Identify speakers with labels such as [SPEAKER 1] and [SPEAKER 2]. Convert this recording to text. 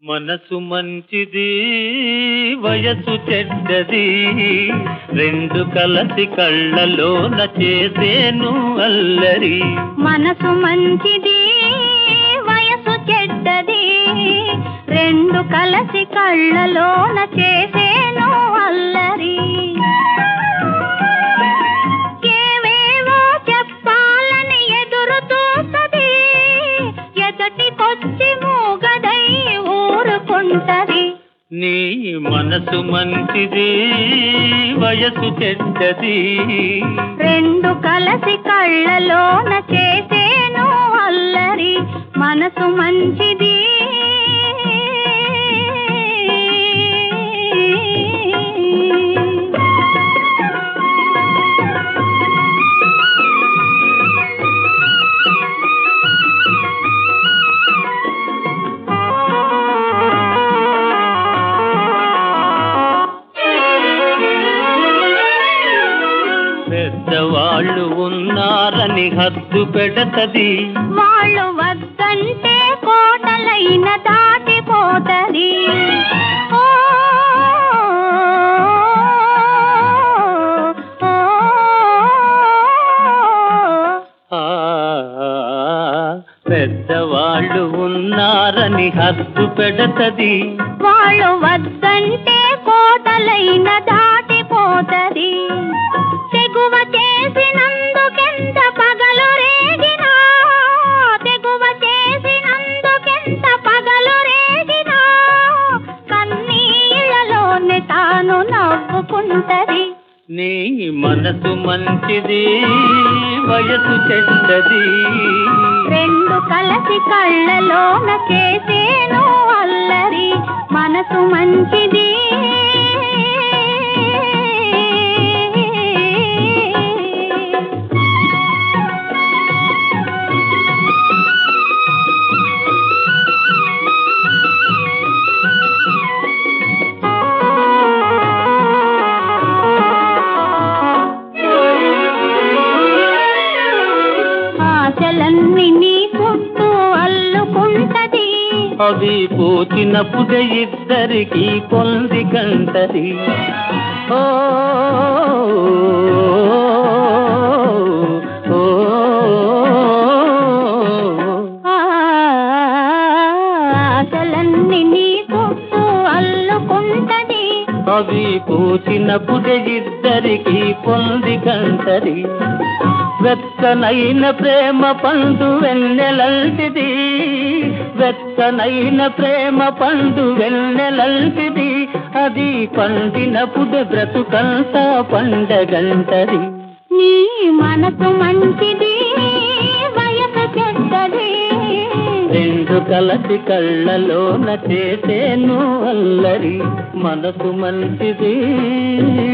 [SPEAKER 1] మనసు మంచిది వయసు చెడ్డది రెండు కలసి కళ్ళలోన చేసేను అల్లరి
[SPEAKER 2] మనసు మంచిది వయసు చెడ్డది రెండు కలసి కళ్ళలోన చేసేను అల్లరి ఏవేవో చెప్పాలని ఎదురు చూస్తది ఎదటికొచ్చి మూగదై ఊరుకుంటది
[SPEAKER 1] నీ మనసు మంచిది వయసు చెడ్డది
[SPEAKER 2] రెండు కలసి కళ్ళలోన చేసేను అల్లరి మనసు మంచిది
[SPEAKER 1] పెద్దవాళ్ళు ఉన్నారని హద్దు పెడతది
[SPEAKER 2] వాళ్ళు వద్దంటే కోటలైన దాటిపోతది ఓ, ఓ,
[SPEAKER 1] ఆ పెద్దవాళ్ళు ఉన్నారని హద్దు పెడతది
[SPEAKER 2] వాళ్ళు వద్దంటే కోటలైన దాటిపోతది తెగువ చేసినందుకెంత పగలు రేగినా తెగువ చేసినందుకెంత పగలు రేగినా కన్నీళ్ళలోనే తాను నవ్వుకుంటది
[SPEAKER 1] నీ మనసు మంచిది వయసు చెడ్డది
[SPEAKER 2] రెండు కలసి కళ్ళలోన చేసేను అల్లరి మనసు మంచిది ఆశలన్నీ నీ చుట్టూ అల్లుకుంటది
[SPEAKER 1] అవి పూచినప్పుడే ఇద్దరికి పొంది కంటది ఓ ఓ,
[SPEAKER 2] ఆ, ఆశలన్నీ నీ చుట్టూ అల్లుకుంటది
[SPEAKER 1] అవి పూచినప్పుడే ఇద్దరికి పొంది కంటది వెచ్చనైన ప్రేమ పండు వెన్నెలంటిది వెచ్చనైన ప్రేమ పండు వెన్నెలంటిది అది పండినప్పుడు బ్రతుకంతా పండగంటది
[SPEAKER 2] నీ మనసు మంచిది వయసు చెడ్డది
[SPEAKER 1] రెండు కలసి కళ్ళలోన చేసేను అల్లరి మనసు మంచిది